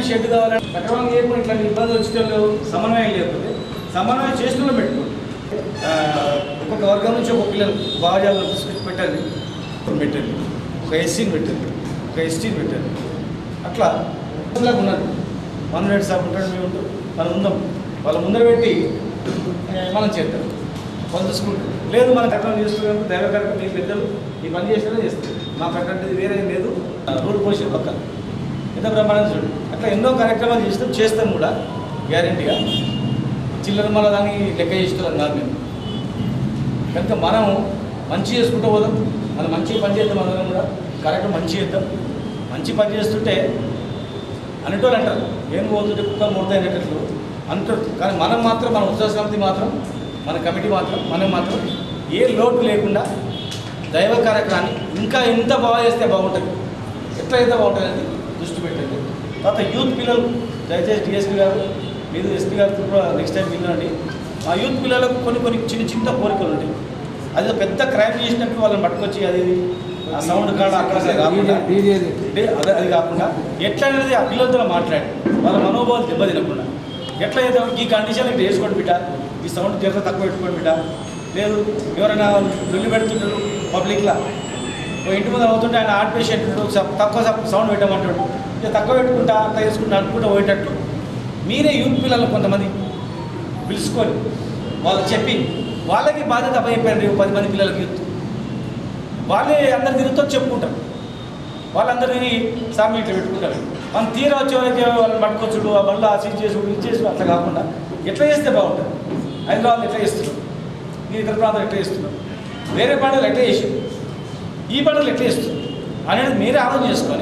shed కావాలంటే సక్రమంగా చేయకుండా ఇట్లాంటి ఇబ్బందులు వచ్చేటోళ్ళు సమన్వయం లేకపోతే సమన్వయం చేసిన పెట్టుకోండి ఆ, ఒక్కొక్క వర్గం నుంచి ఒక్కొక్క పిల్లలు బాగా చేయాలని తీసుకొచ్చి పెట్టండి పెట్టండి ఒక ఎస్సీని పెట్టండి ఒక ఎస్టీని పెట్టండి అట్లా ఇలాగ ఉన్నది వన్ రేట్ సార్ ఉంటాడు మేము ఉంటాం మనం ఉందాం వాళ్ళ ముందర పెట్టి ఏ, మనం చేద్దాం కొంత స్కూల్ లేదు మన కట్టడం చేసుకున్నాం దైవ కార్యక్రమం మీ పెద్దలు ఈ పని చేసినా చేస్తారు మా ప్రకటన వేరే ఏం లేదు రోడ్డు పోసే పక్కన ఎంత ప్రమాణం చూడండి అట్లా ఎన్నో కార్యక్రమాలు చేస్తాం చేస్తాం కూడా గ్యారంటీగా చిల్లర మళ్ళీ దానికి లెక్క చేస్తున్నాం కాదు మేము కనుక మనం మంచి చేసుకుంటూ పోదాం మనం మంచిగా పని చేద్దాం అందరం కూడా కరెక్ట్ మంచి చేద్దాం మంచి పని చేస్తుంటే అనేటోళ్ళు అంటారు ఏం పోతుంటే కుక్క ముడతైనట్లు అంటారు కానీ మనం మాత్రం మన ఉత్సవ సమితి మాత్రం మన కమిటీ మాత్రం మనం మాత్రం ఏ లోటు లేకుండా దైవ కార్యక్రమాన్ని ఇంకా ఎంత బాగా చేస్తే బాగుంటుంది ఎట్లా అయితే బాగుంటుంది అనేది దృష్టి పెట్టండి తర్వాత యూత్ పిల్లలు దయచేసి డిఎస్పీ గారు మీరు ఎస్పీ గారితో కూడా నెక్స్ట్ టైం వినండి ఆ యూత్ పిల్లలకు కొన్ని కొన్ని చిన్న చిన్న కోరికలు ఉంటాయి అది పెద్ద క్రైమ్ చేసినట్టు వాళ్ళని పట్టుకొచ్చి అది ఆ సౌండ్ కాడ అక్కడ అక్కడ కాకుండా అంటే అదే అది కాకుండా ఎట్లా అనేది ఆ పిల్లలతో మాట్లాడి వాళ్ళ మనోభావాలు దెబ్బతినకుండా ఎట్లా అయితే ఈ కండిషన్ ఇట్లా వేసుకోండి బిడ్డ ఈ సౌండ్ తీవ్రత తక్కువ పెట్టుకోండి బిడ్డ లేదు ఎవరైనా వెళ్ళి పెడుతుంటారు పబ్లిక్లా ఓ ఇంటి ముందు అవుతుంటే ఆయన హార్ట్ పేషెంట్ ఉంటాడు, స- తక్కువ స- సౌండ్ పెట్టమంటాడు ఇక తక్కువ పెట్టుకుంటా అట్లా వేసుకుంటా అనుకుంటా పోయేటట్టు మీరే యూత్ పిల్లలు కొంతమంది పిలుచుకొని వాళ్ళు చెప్పి వాళ్ళకి బాధ్యత అప్పచెప్పారు పది మంది పిల్లలకి యూత్ వాళ్ళే అందరు తిరుగుతూ చెప్పుకుంటారు వాళ్ళందరినీ సామి ఇట్లా పెట్టుకుంటారు మనం తీర వచ్చే వాళ్ళకి వాళ్ళని పట్టుకొచ్చుడు ఆ బళ్ళు ఆ సీజ్ చేసుడు ఇది చేసుడు అట్లా కాకుండా ఎట్లా చేస్తే బాగుంటుంది హైదరాబాద్ ఎట్లా చేస్తున్నారు ఈ ఇతర ప్రాంతాలు ఎట్లా చేస్తున్నారు వేరే పండుగలు ఎట్లా చేసారు ఈ పండుగలు ఎట్లా చేస్తున్నారు అనేది మీరే ఆలోచన చేసుకొని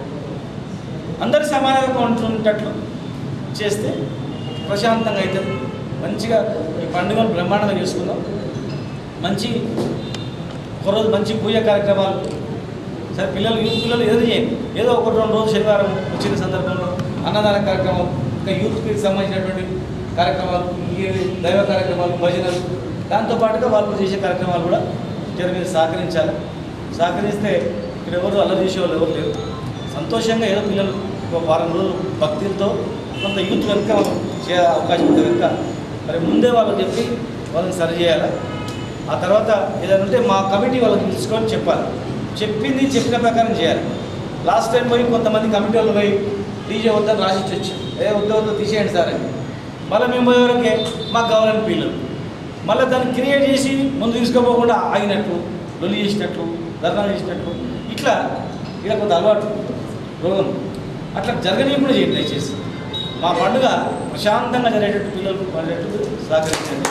అందరి సమానంగా ఉంటున్నట్లు చేస్తే ప్రశాంతంగా అవుతుంది మంచిగా ఈ పండుగను బ్రహ్మాండంగా చేసుకుందాం మంచి ఒకరోజు మంచి పూజ కార్యక్రమాలు సరే పిల్లలు యూత్ పిల్లలు ఏదో చేయండి ఏదో ఒక రెండు రోజు శనివారం వచ్చిన సందర్భంలో అన్నదాన కార్యక్రమం ఇంకా యూత్కి సంబంధించినటువంటి కార్యక్రమాలు ఈ దైవ కార్యక్రమాలు భజనలు దాంతోపాటుగా వాళ్ళు చేసే కార్యక్రమాలు కూడా జర మీరు సహకరించాలి సహకరిస్తే ఇక్కడ ఎవరు అల్లరి చేసే వాళ్ళు ఎవరు లేరు సంతోషంగా ఏదో పిల్లలు ఒక వారం రోజులు భక్తితో కొంత యూత్ కనుక చే అవకాశం ఉంటుంది కనుక మరి ముందే వాళ్ళకి చెప్పి వాళ్ళని సరి చేయాలి ఆ తర్వాత ఏదైనా ఉంటే మా కమిటీ వాళ్ళకి తీసుకొని చెప్పాలి చెప్పింది చెప్పిన ప్రకారం చేయాలి లాస్ట్ టైం పోయి కొంతమంది కమిటీ వాళ్ళు పోయి డీజే వద్దని రాసిచ్చి వచ్చి ఏ వద్ద వద్ద తీసేయండి సార్ అని మళ్ళీ మేము పోయేవరకే మాకు కావాలని పిల్లలు మళ్ళీ దాన్ని క్రియేట్ చేసి ముందు తీసుకుపోకుండా ఆగినట్లు లొల్లి చేసినట్లు ధర్నా చేసినట్లు ఇట్లా ఇలా కొంత అలవాటు రోగం అట్లా జరగనీయకుండా చేయండి దయచేసి మా పండుగ ప్రశాంతంగా జరిగేటట్టు పిల్లలు పడేటట్టు సహకరించండి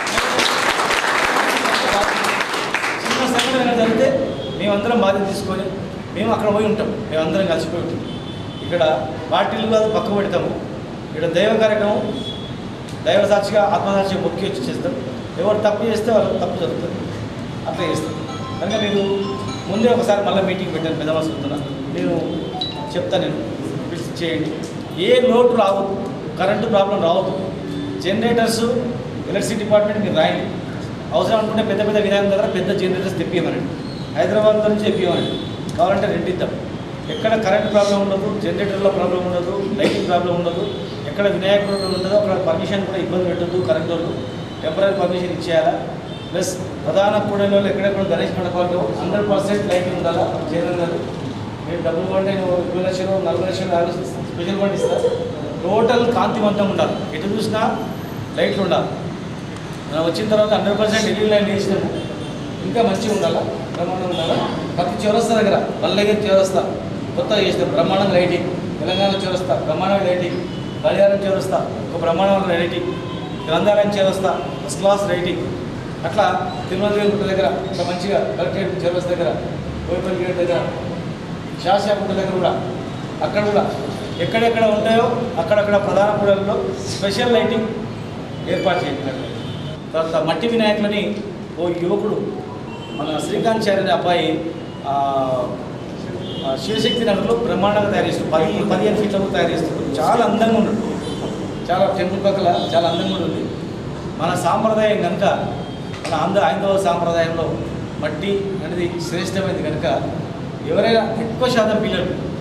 చిన్న సంఘటన ఏమైనా జరిగితే మేమందరం బాధ్యత తీసుకొని మేము అక్కడ పోయి ఉంటాం మేమందరం కలిసిపోయి ఉంటాం ఇక్కడ పార్టీలు కాదు పక్క పెడతాము ఇక్కడ దైవ కార్యక్రమం దైవ సాక్షిగా ఆత్మసాక్షిగా మొక్కి వచ్చి చేస్తాం ఎవరు తప్పు చేస్తే వాళ్ళు తప్పు జరుగుతుంది అట్లా చేస్తాం కనుక మీరు ముందే ఒకసారి మళ్ళీ మీటింగ్ పెట్టాను పెద్ద వస్తున్నా నేను చెప్తా నేను పిలిచి చేయండి ఏ లోటు రావద్దు కరెంటు ప్రాబ్లం రావద్దు జనరేటర్స్ ఎలక్ట్రిసిటీ డిపార్ట్మెంట్ మీరు రాయండి అవసరం అనుకుంటే పెద్ద పెద్ద విధానం దగ్గర పెద్ద జనరేటర్స్ తెప్పియమనండి హైదరాబాద్ నుంచి తెప్పియమనండి కావాలంటే రెంట్ ఇద్దాం ఎక్కడ కరెంట్ ప్రాబ్లం ఉండదు జనరేటర్లో ప్రాబ్లం ఉండదు లైటింగ్ ప్రాబ్లం ఉండదు ఎక్కడ వినాయకుడు ఉండదో అక్కడ పర్మిషన్ కూడా ఇబ్బంది పెట్టద్దు కరెంట్ వాళ్ళు టెంపరీ పర్మిషన్ ఇచ్చేయాలా ప్లస్ ప్రధాన కూడలో ఎక్కడెక్కడ గణేష్ మండపాల్లో హండ్రెడ్ పర్సెంట్ లైటింగ్ ఉండాలా చేయడం కాదు మీరు డబ్బులు కొంటే నువ్వు ఇరవై లక్షలు నలభై లక్షలు యాభై స్పెషల్ ఫండ్ ఇస్తా టోటల్ కాంతివంతంగా ఉండాలి ఎటు చూసినా లైట్లు ఉండాలి మనం వచ్చిన తర్వాత హండ్రెడ్ పర్సెంట్ ఎల్ఈ లైన్ వేసినాము ఇంకా మంచిగా ఉండాలా బ్రహ్మాండంగా ఉండాలా ప్రతి చౌరస్తా దగ్గర మల్లగిరి చౌరస్తా కొత్తగా చేసినాం బ్రహ్మాండంగా లైటింగ్ తెలంగాణ చౌరస్తా బ్రహ్మాండంగా లైటింగ్ బలియారం చౌరస్తా ఒక బ్రహ్మాండమైన లైటింగ్ గ్రంథాలయం చౌరస్తా ఫస్ట్ క్లాస్ లైటింగ్ అట్లా తిరుమల గుట్ట దగ్గర ఒక మంచిగా కలెక్టరేట్ చౌరస్తా దగ్గర కోయిపల్లి గేట్ దగ్గర శాస్త్రపుట్ట దగ్గర కూడా అక్కడ కూడా ఎక్కడెక్కడ ఉంటాయో అక్కడక్కడ ప్రధాన కూడలలో స్పెషల్ లైటింగ్ ఏర్పాటు చేసినట్టు తర్వాత మట్టి వినాయకులని ఓ యువకుడు మన శ్రీకాంత్ చారి అనే అబ్బాయి ఆ, ఆ శివశక్తి నగర్లో బ్రహ్మాండంగా తయారు చేస్తాడు పది పదిహేను ఫీట్లకు తయారు చేస్తాడు చాలా అందంగా ఉన్నాడు చాలా టెంపుల్ పక్కల చాలా అందంగా ఉంది మన సాంప్రదాయం కనుక మన ఆంధ్ర హైందవ సాంప్రదాయంలో మట్టి అనేది శ్రేష్టమైనది కనుక ఎవరైనా ఎక్కువ శాతం పిల్లలు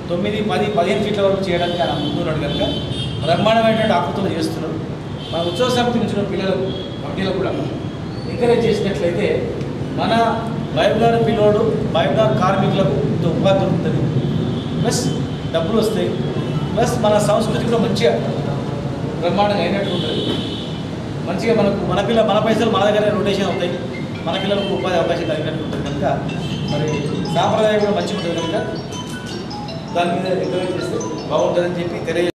తొమ్మిది పది పదిహేను ఫీట్ల వరకు చేయడానికి ఆయన ముందున్నాడు కనుక బ్రహ్మాండమైనటువంటి ఆకృతులు చేస్తున్నారు మన ఉత్సవ సమితి నుంచి ఉన్న పిల్లలకు కమిటీలకు కూడా ఎంకరేజ్ చేసినట్లయితే మన వైబ్గార్ పిల్లోడు వైబ్గార్ కార్మికులకు ఇంత ఉపాధి దొరుకుతుంది ప్లస్ డబ్బులు వస్తాయి ప్లస్ మన సంస్కృతి కూడా మంచిగా బ్రహ్మాండంగా అయినట్టు ఉంటుంది మంచిగా మనకు మన పిల్ల మన పైసలు మన దగ్గర రొటేషన్ అవుతాయి మన పిల్లలకు ఉపాధి అవకాశం కలిగినట్టు ఉంటుంది కనుక మరి సాంప్రదాయం కూడా మంచిగా ఉంటుంది కనుక దాని మీద ఎంకరేజ్ చేస్తే బాగుంటుందని చెప్పి తెలియ